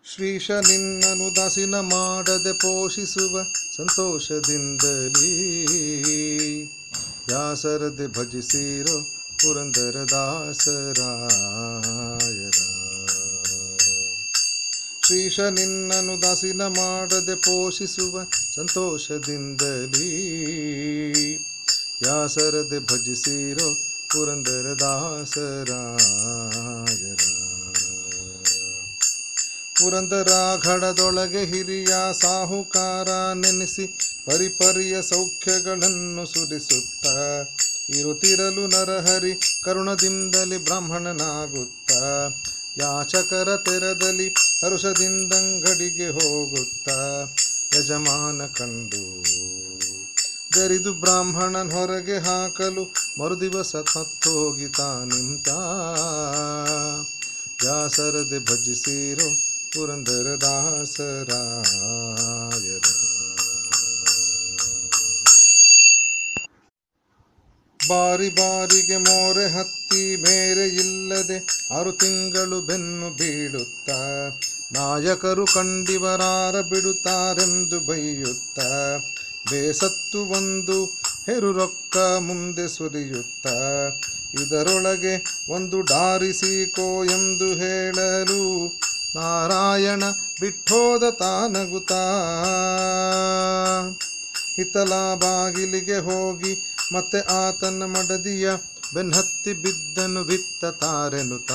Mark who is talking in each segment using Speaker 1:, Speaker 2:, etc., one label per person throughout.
Speaker 1: ಶ್ರೀಶ ನಿನ್ನನು ದಾಸಿನ ಮಾಡದೆ ಪೋಷಿಸುವ ಸಂತೋಷದಿಂದಲೀ ದಾಸರದೆ ಭಜಿಸಿರೋ ಪುರಂದರ ದಾಸರಾಯರ ಶ್ರೀಶ ನಿನ್ನನು ದಾಸಿನ ಮಾಡದೆ ಪೋಷಿಸುವ ಸಂತೋಷದಿಂದಲೀ ವ್ಯಾಸರದೆ ಭಜಿಸಿರೋ ಪುರಂದರ ದಾಸರಾಯರ ಪುರಂದರ ಘಡದೊಳಗೆ ಹಿರಿಯ ಸಾಹುಕಾರ ನೆನೆಸಿ ಪರಿಪರಿಯ ಸೌಖ್ಯಗಳನ್ನು ಸುರಿಸುತ್ತ ಇರುತ್ತಿರಲು ನರಹರಿ ಕರುಣದಿಂದಲಿ ಬ್ರಾಹ್ಮಣನಾಗುತ್ತ ಯಾಚಕರ ತೆರದಲ್ಲಿ ಹರುಷದಿಂದಂಗಡಿಗೆ ಹೋಗುತ್ತ ಯಜಮಾನ ಕಂಡು ಜರಿದು ಬ್ರಾಹ್ಮಣನ್ ಹೊರಗೆ ಹಾಕಲು ಮರುದಿವಸ ಮತ್ತೋಗಿತ ನಿಂತ ವ್ಯಾಸರದೆ ಭಜಿಸಿರೋ ಪುರಂದರ ದಾಸರಾಯರ ಬಾರಿ ಬಾರಿಗೆ ಮೋರೆ ಹತ್ತಿ ಮೇರೆ ಇಲ್ಲದೆ ಆರು ತಿಂಗಳು ಬೆನ್ನು ಬೀಳುತ್ತ ನಾಯಕರು ಕಂಡಿವರಾರ ಬಿಡುತ್ತಾರೆಂದು ಬೈಯುತ್ತ ಬೇಸತ್ತು ಒಂದು ಹೆರು ರೊಕ್ಕ ಮುಂದೆ ಸುರಿಯುತ್ತ ಇದರೊಳಗೆ ಒಂದು ಡಾರಿಸಿಕೋ ಎಂದು ಹೇಳಲು ನಾರಾಯಣ ಬಿಟ್ಟೋದ ತಾನಗುತ್ತಾ ಹಿತ್ತಲ ಬಾಗಿಲಿಗೆ ಹೋಗಿ ಮತ್ತೆ ಆತನ ಮಡದಿಯ ಬೆನ್ನತ್ತಿ ಬಿದ್ದನು ಬಿತ್ತ ತಾರೆನುತ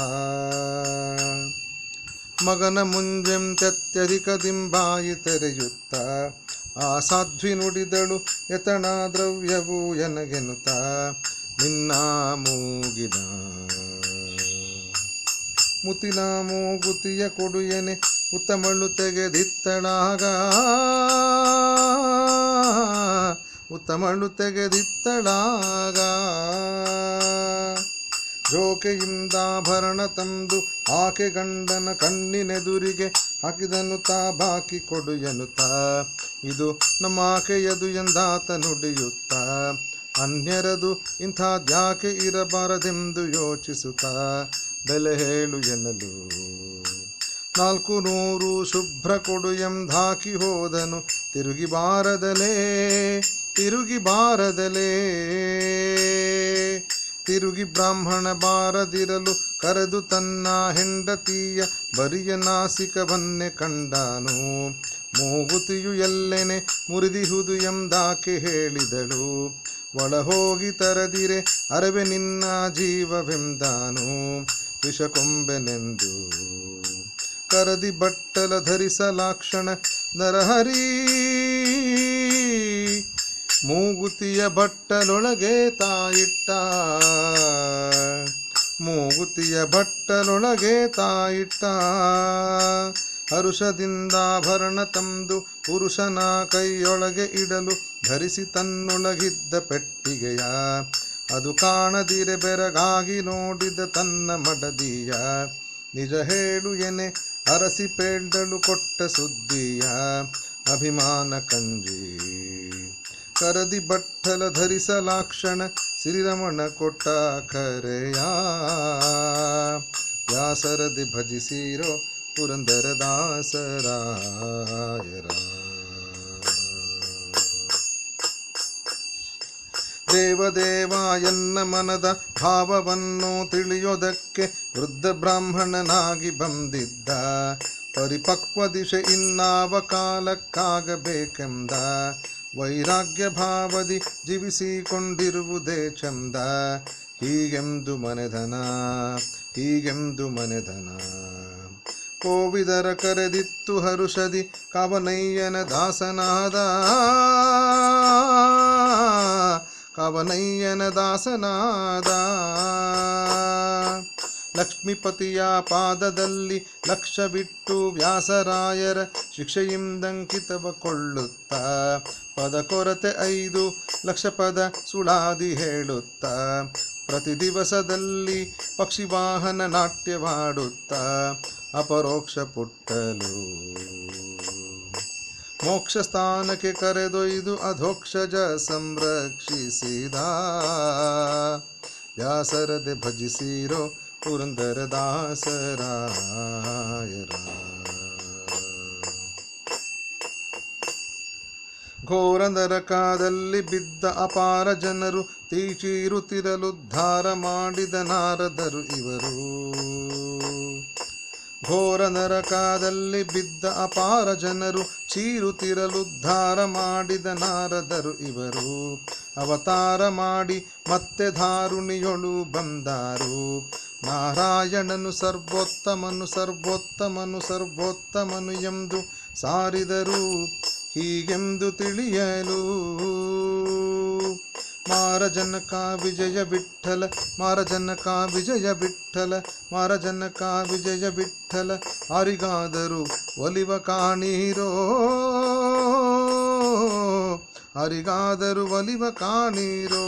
Speaker 1: ಮಗನ ಮುಂಜೆಂತ್ಯತ್ಯಧಿಕ ದಿಂಬಾಯಿ ತೆರೆಯುತ್ತ ಆ ಸಾಧ್ವಿ ನುಡಿದಳು ಯತಣ ದ್ರವ್ಯವು ಎನಗೆನುತ ನಿನ್ನ ಮೂಗಿನ ಮುತಿನ ಮೂಗುತಿಯ ಕೊಡುಯನೆ ಉತ್ತಮಳು ತೆಗೆದಿತ್ತಳಾಗ ಉತ್ತಮಳು ತೆಗೆದಿತ್ತಳಾಗ ಜೋಕೆಯಿಂದಾಭರಣ ತಂದು ಆಕೆ ಗಂಡನ ಕಣ್ಣಿನೆದುರಿಗೆ ಹಾಕಿದನು ತಾ ಬಾಕಿ ಕೊಡು ಎನ್ನುತ್ತ ಇದು ನಮ್ಮ ಆಕೆಯದು ಎಂದಾತ ನುಡಿಯುತ್ತ ಅನ್ಯರದು ಇಂಥದ್ಯಾಕೆ ಇರಬಾರದೆಂದು ಯೋಚಿಸುತ್ತ ಬೆಲೆ ಹೇಳು ಎನ್ನಲು ನಾಲ್ಕು ನೂರು ಶುಭ್ರ ಕೊಡು ಎಂದಾಕಿ ಹೋದನು ತಿರುಗಿ ಬಾರದಲೇ ತಿರುಗಿ ಬಾರದಲೇ ತಿರುಗಿ ಬ್ರಾಹ್ಮಣ ಬಾರದಿರಲು ಕರೆದು ತನ್ನ ಹೆಂಡತಿಯ ಬರಿಯ ನಾಸಿಕವನ್ನೇ ಕಂಡಾನು ಮೂಗುತಿಯು ಎಲ್ಲೆನೆ ಮುರಿದಿಹುದು ಎಂದಾಕೆ ಹೇಳಿದಳು ಒಳ ಹೋಗಿ ತರದಿರೆ ಅರವೆ ನಿನ್ನ ಜೀವವೆಂದಾನು ವಿಷಕೊಂಬೆನೆಂದು ಕರದಿ ಬಟ್ಟಲ ಧರಿಸಲಾಕ್ಷಣ ನರಹರಿ ಮೂಗುತಿಯ ಬಟ್ಟಲೊಳಗೆ ತಾಯಿಟ್ಟ ಮೂಗುತಿಯ ಬಟ್ಟಲೊಳಗೆ ತಾಯಿಟ್ಟ ಹರುಷದಿಂದಾಭರಣ ತಂದು ಪುರುಷನ ಕೈಯೊಳಗೆ ಇಡಲು ಧರಿಸಿ ತನ್ನೊಳಗಿದ್ದ ಪೆಟ್ಟಿಗೆಯ ಅದು ಕಾಣದಿರೆ ಬೆರಗಾಗಿ ನೋಡಿದ ತನ್ನ ಮಡದಿಯ ನಿಜ ಹೇಳು ಎನೆ ಅರಸಿ ಪೇಳ್ದಳು ಕೊಟ್ಟ ಸುದ್ದಿಯ ಅಭಿಮಾನ ಕಂಜಿ ಕರದಿ ಬಟ್ಟಲ ಧರಿಸಲಾಕ್ಷಣ ಶ್ರೀರಮಣ ಕೊಟ್ಟ ಕರೆಯ ವ್ಯಾಸರದಿ ಭಜಿಸಿರೋ ಪುರಂದರ ದಾಸರಾಯರ ದೇವದೇವ ಎನ್ನ ಮನದ ಭಾವವನ್ನು ತಿಳಿಯೋದಕ್ಕೆ ವೃದ್ಧ ಬ್ರಾಹ್ಮಣನಾಗಿ ಬಂದಿದ್ದ ಪರಿಪಕ್ವ ದಿಶೆ ಇನ್ನಾವ ಕಾಲಕ್ಕಾಗಬೇಕೆಂದ ವೈರಾಗ್ಯ ಭಾವದಿ ಜೀವಿಸಿಕೊಂಡಿರುವುದೇ ಚಂದ ಹೀಗೆಂದು ಮನೆಧನ ಹೀಗೆಂದು ಮನೆಧನ ಕೋವಿದರ ಕರೆದಿತ್ತು ಹರುಷದಿ ಕವನಯ್ಯನ ದಾಸನಾದ ಕವನಯ್ಯನ ದಾಸನಾದ ಲಕ್ಷ್ಮೀಪತಿಯ ಪಾದದಲ್ಲಿ ಲಕ್ಷವಿಟ್ಟು ವ್ಯಾಸರಾಯರ ಶಿಕ್ಷೆಯಿಂದಂಕಿತವ ಕೊಳ್ಳುತ್ತ ಪದ ಕೊರತೆ ಐದು ಲಕ್ಷ ಪದ ಸುಳಾದಿ ಹೇಳುತ್ತ ಪ್ರತಿ ದಿವಸದಲ್ಲಿ ಪಕ್ಷಿವಾಹನ ನಾಟ್ಯವಾಡುತ್ತ ಅಪರೋಕ್ಷ ಪುಟ್ಟಲು ಮೋಕ್ಷ ಸ್ಥಾನಕ್ಕೆ ಕರೆದೊಯ್ದು ಅಧೋಕ್ಷಜ ಸಂರಕ್ಷಿಸಿದ ವ್ಯಾಸರದೆ ಭಜಿಸಿರೋ ಪುರಂದರ ದಾಸರಾಯರ ಘೋರ ನರಕದಲ್ಲಿ ಬಿದ್ದ ಅಪಾರ ಜನರು ತೀಚೀರುತ್ತಿರಲುದ್ಧಾರ ಮಾಡಿದ ನಾರದರು ಇವರು ಘೋರ ನರಕದಲ್ಲಿ ಬಿದ್ದ ಅಪಾರ ಜನರು ಚೀರುತ್ತಿರಲುದ್ಧಾರ ಮಾಡಿದ ನಾರದರು ಇವರು ಅವತಾರ ಮಾಡಿ ಮತ್ತೆ ಧಾರುಣಿಯೊಳು ಬಂದಾರು ನಾರಾಯಣನು ಸರ್ವೋತ್ತಮನು ಸರ್ವೋತ್ತಮನು ಸರ್ವೋತ್ತಮನು ಎಂದು ಸಾರಿದರು ಹೀಗೆಂದು ತಿಳಿಯಲು ಮಾರಜನಕ ವಿಜಯ ವಿಠಲ ಮಾರಜನಕ ವಿಜಯ ವಿಠಲ ಮಾರಜನಕ ವಿಜಯ ವಿಠಲ ಅರಿಗಾದರು ಒಲಿವ ಕಾಣೀರೋ ಅರಿಗಾದರು ಒಲಿವ ಕಾಣೀರೋ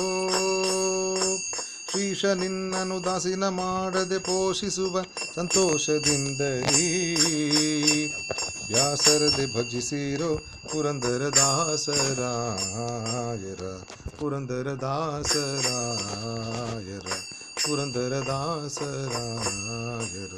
Speaker 1: ಶ್ರೀಶ ನಿನ್ನನು ದಾಸಿನ ಮಾಡದೆ ಪೋಷಿಸುವ ಸಂತೋಷದಿಂದಲೀ ವ್ಯಾಸರದೆ ಭಜಿಸಿರೋ ಪುರಂದರ ದಾಸರಾಯರ ಪುರಂದರ ದಾಸರಾಯರ ಪುರಂದರ ದಾಸರಾಯರ